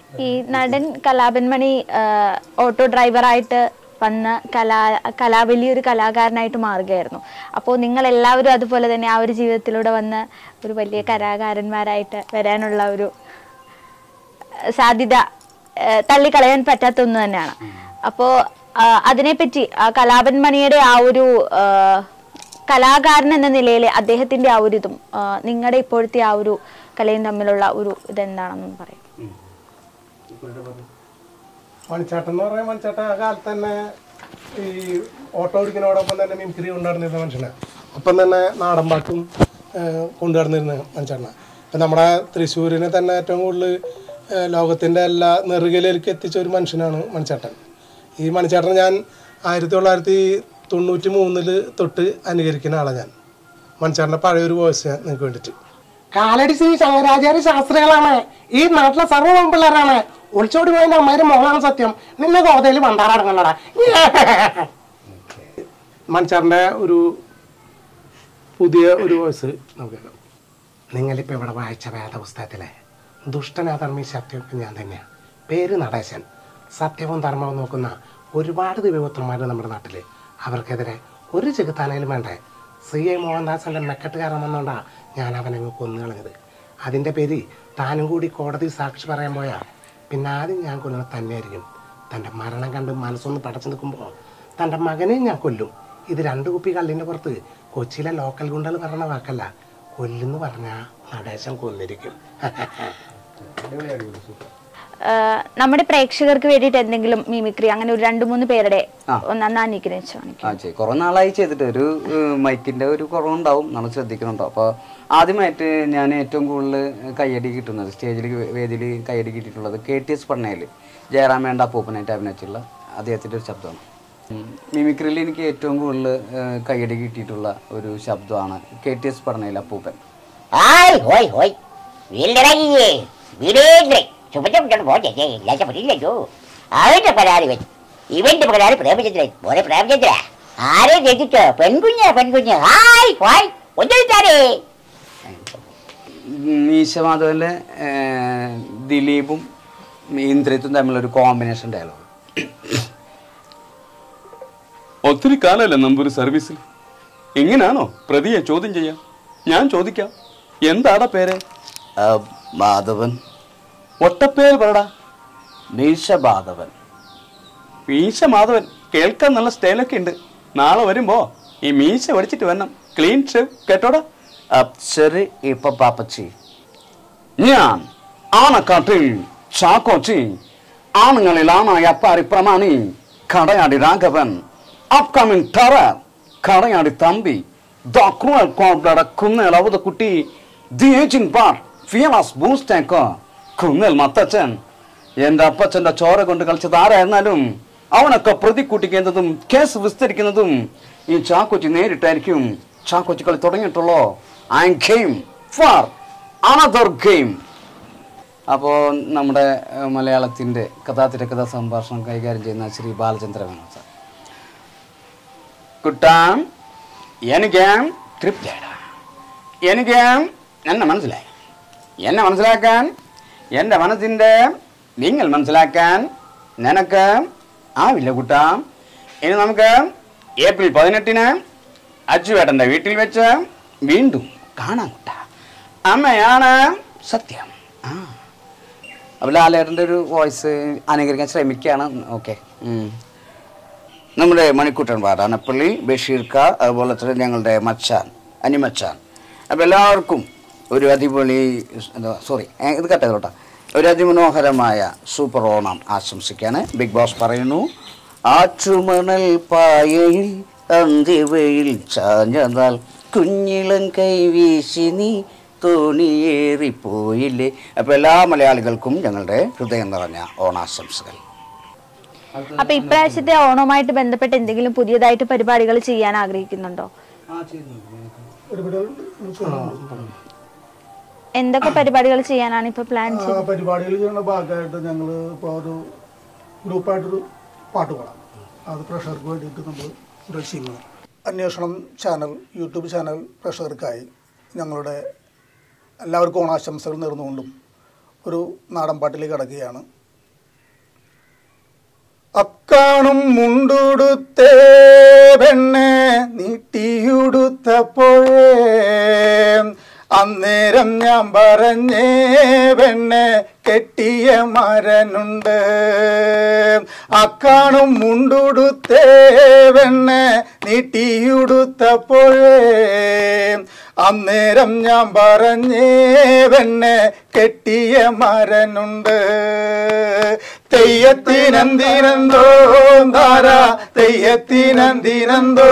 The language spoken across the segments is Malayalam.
ഈ നടൻ കലാപൻ മണി ആ, ഓട്ടോ ഡ്രൈവറായിട്ട് വന്ന് കലാ കലാ വലിയൊരു കലാകാരനായിട്ട് മാറുകയായിരുന്നു അപ്പോൾ നിങ്ങൾ എല്ലാവരും അതുപോലെ തന്നെ ആ ഒരു ജീവിതത്തിലൂടെ വന്ന് ഒരു വലിയ കലാകാരന്മാരായിട്ട് വരാനുള്ള ഒരു ആ, സാധ്യത ആ, തള്ളിക്കളയാൻ പറ്റാത്ത ഒന്ന് തന്നെയാണ് അപ്പോൾ അതിനെപ്പറ്റി ആ കലാപൻ മണിയുടെ ആ ഒരു ആ, കലാകാരൻ എന്ന നിലയിൽ അദ്ദേഹത്തിന്റെ ആ ഒരു ഇതും ആ, നിങ്ങളുടെ ഇപ്പോഴത്തെ ആ ഒരു കലയും തമ്മിലുള്ള ഒരു ഇതെന്താണെന്ന് പറയും മണിച്ചാട്ടൻ എന്ന് പറഞ്ഞാൽ മണിച്ചാട്ടൻ ആ കാലത്ത് തന്നെ ഈ ഓട്ടോ ഓടിക്കുന്നതോടൊപ്പം തന്നെ മിമിക്രി കൊണ്ടുനടന്നിരുന്ന മനുഷ്യനാണ് ഒപ്പം തന്നെ നാടൻ പാട്ടും ഏഹ്, കൊണ്ടുനടന്നിരുന്ന മനുഷ്യനാണ് ഇപ്പം നമ്മുടെ തൃശ്ശൂരിനെ തന്നെ ഏറ്റവും കൂടുതൽ ഏഹ്, ലോകത്തിൻ്റെ എല്ലാ നെറുകയിലേക്ക് എത്തിച്ച ഒരു മനുഷ്യനാണ് മണിച്ചാട്ടൻ ഈ മണിച്ചാട്ടൻ ഞാൻ ആയിരത്തി തൊള്ളായിരത്തി തൊണ്ണൂറ്റി മൂന്നിൽ തൊട്ട് അനുകരിക്കുന്ന ആളാണ് ഞാൻ മണിച്ചാട്ടൻ്റെ പഴയൊരു വോയിസ് ഞാൻ നിങ്ങൾക്ക് വേണ്ടിയിട്ട് കാലടി ശ്രീ ശങ്കരാചാര്യ ശാസ്ത്രികളാണ് ഈ നാട്ടിലെ സർവ്വ പെൺപിള്ളേരാണ് ഒളിച്ചോടി പോയതിന്റെ അമ്മയുടെ മോളാണ് സത്യം നിന്നെ ഗോതയിൽ പണ്ടാറടങ്ങണടാ മണിച്ചാറിൻ്റെ ഒരു പുതിയ ഒരു വോയിസ് നമുക്ക് കേൾക്കാം നിങ്ങളിപ്പോ ഇവിടെ വായിച്ച വേദപുസ്തകത്തിലെ ദുഷ്ടനാധർമ്മി സത്യമൊക്കെ ഞാൻ തന്നെയാണ് പേര് നടേശൻ സത്യവും ധർമ്മവും നോക്കുന്ന ഒരുപാട് ദിവ്യപുത്രന്മാർ നമ്മുടെ നാട്ടിൽ അവർക്കെതിരെ ഒരു ചെകുത്താനയിലും വേണ്ടേ സി ഐ മോഹൻദാസിന്റെ മെക്കെട്ടുകാരൻ വന്നോണ്ടാ ഞാൻ അവനങ്ങ് കൊന്നു കളഞ്ഞത് അതിന്റെ പേര് താനും കൂടി കോടതി സാക്ഷി പറയാൻ പോയാ പിന്നെ ആദ്യം ഞാൻ കൊല്ലുന്നത് തന്നെയായിരിക്കും തൻ്റെ മരണം കണ്ട് മനസ്സൊന്ന് പടച്ചു നിൽക്കുമ്പോൾ തൻ്റെ മകനെയും ഞാൻ കൊല്ലും ഇത് രണ്ട് കുപ്പി കള്ളിൻ്റെ പുറത്ത് കൊച്ചിയിലെ ലോക്കൽ ഗുണ്ടകൾ പറഞ്ഞ വാക്കല്ല കൊല്ലുന്ന് പറഞ്ഞാൽ നടേശം കൊന്നിരിക്കും ആ, നമ്മുടെ പ്രേക്ഷകർക്ക് വേണ്ടിയിട്ട് എന്തെങ്കിലും മിമിക്രി അങ്ങനെ ഒരു രണ്ട് മൂന്ന് പേരുടെ ഒന്നാ നിഗ്രഹിച്ചു ആ ചെയ് കുറെ നാളായി ചെയ്തിട്ട് ഒരു ഏഹ്, മൈക്കിന്റെ ഒരു കുറവുണ്ടാവും നമ്മൾ ശ്രദ്ധിക്കുന്നുണ്ടോ അപ്പോൾ ആദ്യമായിട്ട് ഞാൻ ഏറ്റവും കൂടുതൽ കയ്യടി കിട്ടുന്നത് സ്റ്റേജിൽ വേദിയിൽ കയ്യടി കിട്ടിയിട്ടുള്ളത് കെ ടി എസ് പണ്ണയിൽ ജയറാം വേണ്ട അപ്പൂപ്പനായിട്ട് അഭിനയിച്ചുള്ള അദ്ദേഹത്തിൻ്റെ ഒരു ശബ്ദമാണ് മിമിക്രിയിൽ എനിക്ക് ഏറ്റവും കൂടുതൽ ഏഹ്, കയ്യടി കിട്ടിയിട്ടുള്ള ഒരു ശബ്ദമാണ് കെ ടി എസ് പണ്ണയിൽ അപ്പൂപ്പൻ Ai, hoi, hoi. വീട്ടിലിറങ്ങിയേ വീടേന്ദ്രൻ ചുമച്ചുകൊണ്ട് പോട്ടെ ലക്ഷപ്പെട്ടില്ലല്ലോ അവന്റെ പരാതി വെച്ച് ഇവന്റെ പരാതി പ്രേമചന്ദ്രൻ മോനെ പ്രേമചന്ദ്ര ആരെ രചിച്ചോ പെൺകുഞ്ഞ് പെൺകുഞ്ഞ് ഹായ് ഹായ് ഒന്നിട്ടാരേ മീശമാധവനിലെ ഏഹ്, ദിലീപും ഇന്ദ്രിത്തും തമ്മിലൊരു കോമ്പിനേഷൻ ഡയലോഗ് ഒത്തിരി കാലമല്ലേ നമ്പൂരി സർവീസിൽ എങ്ങനെയാണോ പ്രതിയെ ചോദ്യം ചെയ്യാം ഞാൻ ചോദിക്കാം എന്താടാ പേര് മാധവൻ ഒട്ടപ്പേര് പറടാ മീശമാധവൻ മീശ മാധവൻ കേൾക്കാൻ നല്ല സ്റ്റൈലൊക്കെ ഉണ്ട് നാളെ വരുമ്പോ ഈ മീശ ഒടിച്ചിട്ട് വരണം ക്ലീൻ ഷേവ് കേട്ടോടാ ശരി ഇപ്പൊ പാപ്പച്ചി ഞാൻ ആണക്കാട്ടിൽ ചാക്കോച്ചി ആണുങ്ങളിൽ ആണായ അപ്പാരി പ്രമാണി കടയാടി രാഘവൻ അപ്കമിങ് ടറ കടയാടി തമ്പി ദ ക്രൂവൽ കോബ്ലയുടെ Kunnel Avathakutty the aging part ഫിയലാസ് ബൂസ്റ്റേക്കോ കുന്നേൽ മത്തച്ഛൻ എന്റെ അപ്പച്ചന്റെ ചോര കൊണ്ട് കളിച്ചത് ആരായിരുന്നാലും അവനൊക്കെ പ്രതി കൂട്ടിക്കുന്നതും കേസ് വിസ്തരിക്കുന്നതും ഈ ചാക്കോച്ചി നേരിട്ടായിരിക്കും ചാക്കോച്ചി കളി തുടങ്ങിയിട്ടുള്ളോ I game for another game അപ്പോൾ നമ്മുടെ ഏഹ്, മലയാളത്തിൻ്റെ കഥാതിരക്കഥാ സംഭാഷണം കൈകാര്യം ചെയ്യുന്ന ശ്രീ ബാലചന്ദ്ര മേനോൻ സാർ കുട്ടാം എനിക്ക് തൃപ്തിയായിടാ എനിക്ക് എന്നെ മനസ്സിലായി എന്നെ മനസ്സിലാക്കാൻ എൻ്റെ മനസ്സിൻ്റെ നിങ്ങൾ മനസ്സിലാക്കാൻ നിനക്ക് ആവില്ല കുട്ടാ ഇനി നമുക്ക് ഏപ്രിൽ പതിനെട്ടിന് അച്ചുവേട്ടൻ്റെ വീട്ടിൽ വെച്ച് വീണ്ടും കാണാം കുട്ടാ അമ്മയാണ് സത്യം ആ അപ്പോൾ ലാലേട്ടൻ്റെ ഒരു വോയിസ് അനുകരിക്കാൻ ശ്രമിക്കുകയാണ് ഓക്കെ നമ്മുടെ മണിക്കുട്ടൻ വാടാനപ്പള്ളി ബഷീർക്ക അതുപോലെ തന്നെ ഞങ്ങളുടെ മച്ചാൻ അനിമച്ചാൻ അപ്പോൾ എല്ലാവർക്കും ഒരു അടിപൊളി എന്താ സോറി ഇത് കട്ടതോട്ടാ ഒരു അതിമനോഹരമായ സൂപ്പർ ഓണം ആശംസിക്കാണ് ബിഗ് ബോസ് പറയുന്നു ആറ്റുമണൽ പായയിൽ അന്തിവയിൽ ചാഞ്ഞതാൽ കുഞ്ഞിളം കൈവീശി നീ തോണിയേറിപ്പോയില്ലേ അപ്പോൾ എല്ലാ മലയാളികൾക്കും ഞങ്ങളുടെ ഹൃദയം നിറഞ്ഞ ഓണാശംസകൾ അപ്പൊ ഇപ്രാവശ്യത്തെ ഓണവുമായിട്ട് ബന്ധപ്പെട്ട് എന്തെങ്കിലും പുതിയതായിട്ട് പരിപാടികൾ ചെയ്യാൻ ആഗ്രഹിക്കുന്നുണ്ടോ എന്തൊക്കെ പരിപാടികൾ ചെയ്യാനാണ് ഇപ്പൊ പ്ലാൻ ആ പരിപാടികൾ ചെയ്യുന്ന ഭാഗമായിട്ട് ഞങ്ങൾ ഇപ്പോൾ ഒരു ഗ്രൂപ്പായിട്ടൊരു പാട്ട് പാടാം അത് പ്രഷർക്ക് വേണ്ടിയിട്ട് നമ്മൾ രക്ഷിക്കുന്നത് അന്വേഷണം ചാനൽ യൂട്യൂബ് ചാനൽ പ്രഷർക്കായി ഞങ്ങളുടെ എല്ലാവർക്കും ഓണാശംസകൾ നേർന്നുകൊണ്ടും ഒരു നാടൻ പാട്ടിലേക്ക് കിടക്കുകയാണ് അക്കാണും മുണ്ടുടുത്തേ പെണ്ണെ നീട്ടിയുടുത്തപ്പോഴേ അന്നേരം ഞാൻ പറഞ്ഞേ പെണ്ണെ കെട്ടിയ മരനുണ്ട് അക്കാണും മുണ്ടുടുത്തേ പെണ്ണെ നീട്ടിയുടുത്തപ്പോഴേ അന്നേരം ഞാൻ പറഞ്ഞേ പെണ്ണെ കെട്ടിയ മരനുണ്ട് തെയ്യത്തിനന്തിനന്തോ ധാര തെയ്യത്തിനന്തിനന്തോ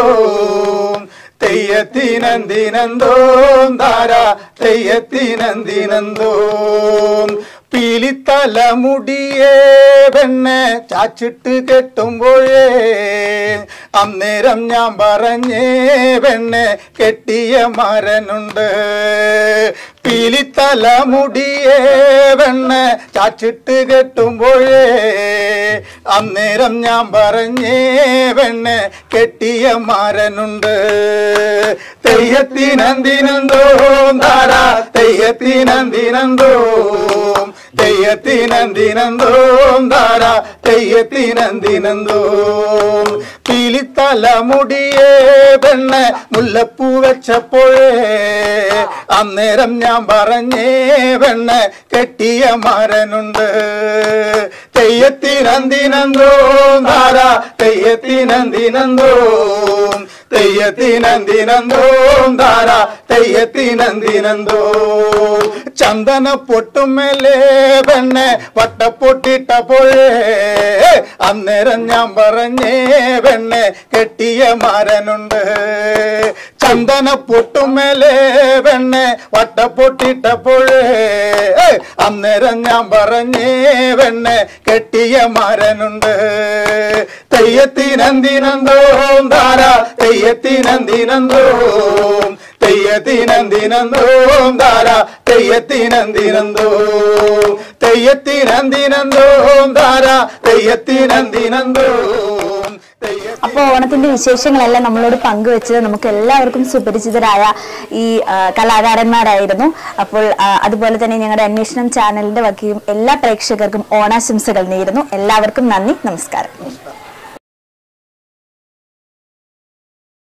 തെയ്യത്തിനന്തിനന്തോ ധാര തെയ്യത്തിനന്തിനന്തോ പീലിത്തല മുടിയേ പെണ്ണെ ചാച്ചിട്ട് കെട്ടുമ്പോഴേ അന്നേരം ഞാൻ പറഞ്ഞേ പെണ്ണെ കെട്ടിയ മരനുണ്ട് പീലിത്തല മുടിയേ പെണ്ണെ ചാച്ചിട്ട് കെട്ടുമ്പോഴേ അന്നേരം ഞാൻ പറഞ്ഞേ പെണ്ണെ കെട്ടിയ മരനുണ്ട് തെയ്യത്തിനന്തിനന്തോ ധാര തെയ്യത്തിനന്തിനന്തോ തെയ്യത്തിനന്തിനന്തോ ധാര തെയ്യത്തിനന്തിനന്തോ പീലിത്തല മുടിയേ പെണ്ണെ മുല്ലപ്പൂ വെച്ചപ്പോഴേ അന്നേരം ഞാൻ പറഞ്ഞേ പെണ്ണെ കെട്ടിയ മരനുണ്ട് തെയ്യത്തിനന്തിനന്തോ ധാര തെയ്യത്തിനന്തിനന്തോ തെയ്യത്തിനന്തിനന്തോ ധാര തെയ്യത്തിനന്തിനന്തോ ചന്ദന പൊട്ടുമേലേ പെണ്ണെ വട്ടപ്പൊട്ടിട്ടപ്പോഴേ അന്നേരം ഞാൻ പറഞ്ഞേ പെണ്ണെ കെട്ടിയ മരനുണ്ട് ചന്ദന പൊട്ടുമേലേ പെണ്ണെ വട്ടപ്പൊട്ടിട്ടപ്പോഴേ അന്നേരം ഞാൻ പറഞ്ഞേ പെണ്ണെ കെട്ടിയ മരനുണ്ട് തെയ്യത്തിനന്തിനന്തോ ധാര തെയ്യത്തിനന്തിനന്തോ തെയ്യത്തിനന്തിനന്തോ ധാര തെയ്യത്തിനന്തിനന്തോ തെയ്യത്തിനന്തിനന്തോ ധാര തെയ്യത്തിനന്തിനന്തോ തെയ്യ അപ്പോൾ ഓണത്തിന്റെ വിശേഷങ്ങളെല്ലാം നമ്മളോട് പങ്കുവെച്ചത് നമുക്ക് എല്ലാവർക്കും സുപരിചിതരായ ഈ ആ, കലാകാരന്മാരായിരുന്നു അപ്പോൾ ആ, അതുപോലെ തന്നെ ഞങ്ങളുടെ അന്വേഷണം ചാനലിന്റെ വകയും എല്ലാ പ്രേക്ഷകർക്കും ഓണാശംസകൾ നേരുന്നു എല്ലാവർക്കും നന്ദി നമസ്കാരം